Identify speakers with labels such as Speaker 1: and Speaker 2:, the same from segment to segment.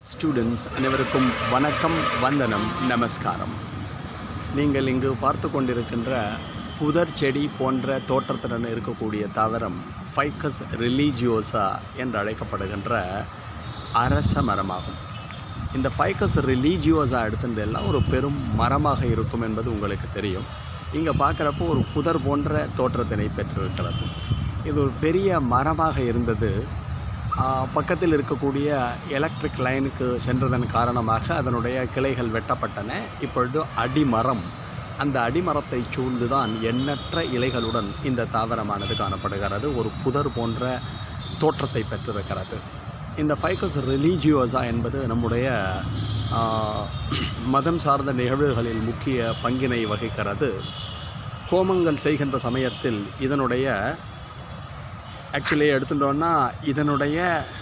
Speaker 1: Students அனைவருக்கும் வணக்கம் வந்தனம் நமஸ்காரம் நீங்கள் இங்கு பார்த்து கொண்டிருக்கின்ற புதர் செடி போன்ற தோற்றத்துடன் இருக்கக்கூடிய தாவரம் ஃபைக்கஸ் ரிலீஜியோசா என்று அழைக்கப்படுகின்ற அரச மரமாகும் இந்த ஃபைக்கஸ் ரிலீஜியோசா எடுத்ததெல்லாம் ஒரு பெரும் மரமாக இருக்கும் என்பது உங்களுக்கு தெரியும் இங்கே பார்க்குறப்போ ஒரு புதர் போன்ற தோற்றத்தினை பெற்றிருக்கிறது இது ஒரு பெரிய மரமாக இருந்தது ஆ, பக்கத்தில் இருக்கக்கூடிய எலக்ட்ரிக் லைனுக்கு சென்றதன் காரணமாக அதனுடைய கிளைகள் வெட்டப்பட்டன இப்பொழுது அடிமரம் அந்த அடிமரத்தை சூழ்ந்து தான் எண்ணற்ற இலைகளுடன் இந்த தாவரமானது காணப்படுகிறது ஒரு புதர் போன்ற தோற்றத்தை பெற்றிருக்கிறது இந்த ஃபைக்கஸ் ரிலீஜியோசா என்பது நம்முடைய ஆ, மதம் சார்ந்த நிகழ்வுகளில் முக்கிய பங்கினை வகிக்கிறது ஹோமங்கள் செய்கின்ற சமயத்தில் இதனுடைய ஆக்சுவலி எடுத்துட்டோன்னா இதனுடைய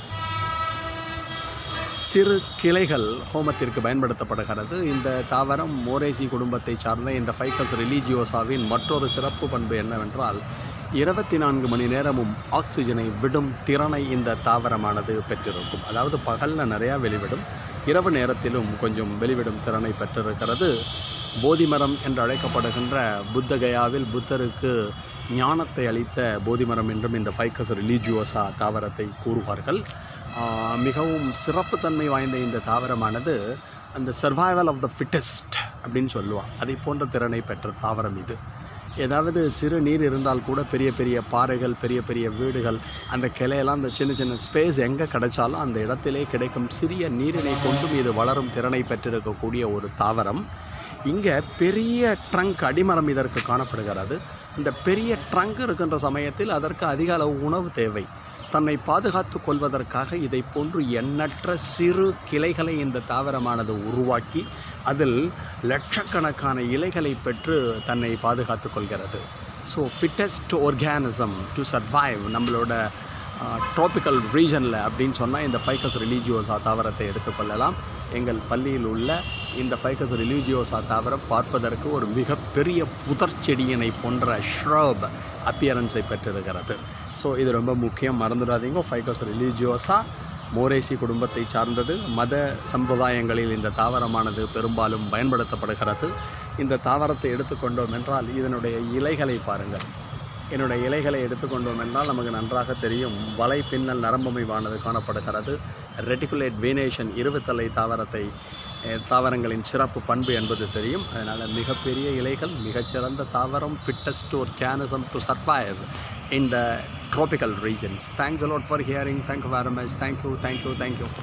Speaker 1: சிறு கிளைகள் ஹோமத்திற்கு பயன்படுத்தப்படுகிறது இந்த தாவரம் மோரேசி குடும்பத்தை சார்ந்த இந்த ஃபைக்கஸ் ரிலீஜியோசாவின் மற்றொரு சிறப்பு பண்பு என்னவென்றால் இருபத்தி நான்கு மணி நேரமும் ஆக்சிஜனை விடும் திறனை இந்த தாவரமானது பெற்றிருக்கும் அதாவது பகலில் நிறையா வெளிவிடும் இரவு நேரத்திலும் கொஞ்சம் வெளிவிடும் திறனை பெற்றிருக்கிறது போதி மரம் என்று அழைக்கப்படுகின்ற புத்தகயாவில் புத்தருக்கு ஞானத்தை அளித்த போதி மரம் என்றும் இந்த ஃபைக்கஸ் ரிலீஜியோசா தாவரத்தை கூறுவார்கள் ஆஹ் மிகவும் சிறப்புத்தன்மை வாய்ந்த இந்த தாவரமானது அந்த சர்வைவல் ஆஃப் த ஃபிட்டஸ்ட் அப்படின்னு சொல்லுவாள் அதை போன்ற திறனை பெற்ற தாவரம் இது ஏதாவது சிறு நீர் இருந்தால் கூட பெரிய பெரிய பாறைகள் பெரிய பெரிய வீடுகள் அந்த கிளையெல்லாம் அந்த சின்ன சின்ன ஸ்பேஸ் எங்கே கிடைச்சாலும் அந்த இடத்திலே கிடைக்கும் சிறிய நீரினை கொண்டும் இது வளரும் திறனை பெற்றிருக்கக்கூடிய ஒரு தாவரம் இங்கே பெரிய ட்ரங்க் அடிமரம் இதற்கு காணப்படுகிறது இந்த பெரிய ட்ரங்க் இருக்கின்ற சமயத்தில் அதற்கு அதிக அளவு உணவு தேவை தன்னை பாதுகாத்து கொள்வதற்காக இதை போன்று எண்ணற்ற சிறு கிளைகளை இந்த தாவரமானது உருவாக்கி அதில் லட்சக்கணக்கான இலைகளை பெற்று தன்னை பாதுகாத்து கொள்கிறது so fittest organism to survive நம்மளோட ட்ராபிக்கல் ரீஜனில் அப்படின்னு சொன்னால் இந்த ஃபைக்கஸ் ரிலீஜியோசா தாவரத்தை எடுத்துக்கொள்ளலாம் எங்கள் பள்ளியில் உள்ள இந்த ஃபைக்கஸ் ரிலீஜியோசா தாவரம் பார்ப்பதற்கு ஒரு மிகப்பெரிய புதர் செடியினை போன்ற ஷ்ரப் அப்பியரன்ஸை பெற்றிருக்கிறது ஸோ இது ரொம்ப முக்கியம் மறந்துடாதீங்க ஃபைக்கஸ் ரிலீஜியோசா மோரேசி குடும்பத்தை சார்ந்தது மத சம்பிரதாயங்களில் இந்த தாவரமானது பெரும்பாலும் பயன்படுத்தப்படுகிறது இந்த தாவரத்தை எடுத்துக்கொண்டோம் என்றால் இதனுடைய இலைகளை பாருங்கள் என்னுடைய இலைகளை எடுத்துக்கொண்டோம் என்றால் நமக்கு நன்றாக தெரியும் வலை பின்னல் நரம்பமைவானது காணப்படுகிறது ரெட்டிகுலேட் வேனேஷன் இருவுத்தலை தாவரத்தை அஹ், தாவரங்களின் சிறப்பு பண்பு என்பது தெரியும் அதனால் மிகப்பெரிய இலைகள் மிகச்சிறந்த தாவரம் fittest organism to survive in the tropical regions. Thanks a lot for hearing. Thank you very much. Thank you, thank you, thank you.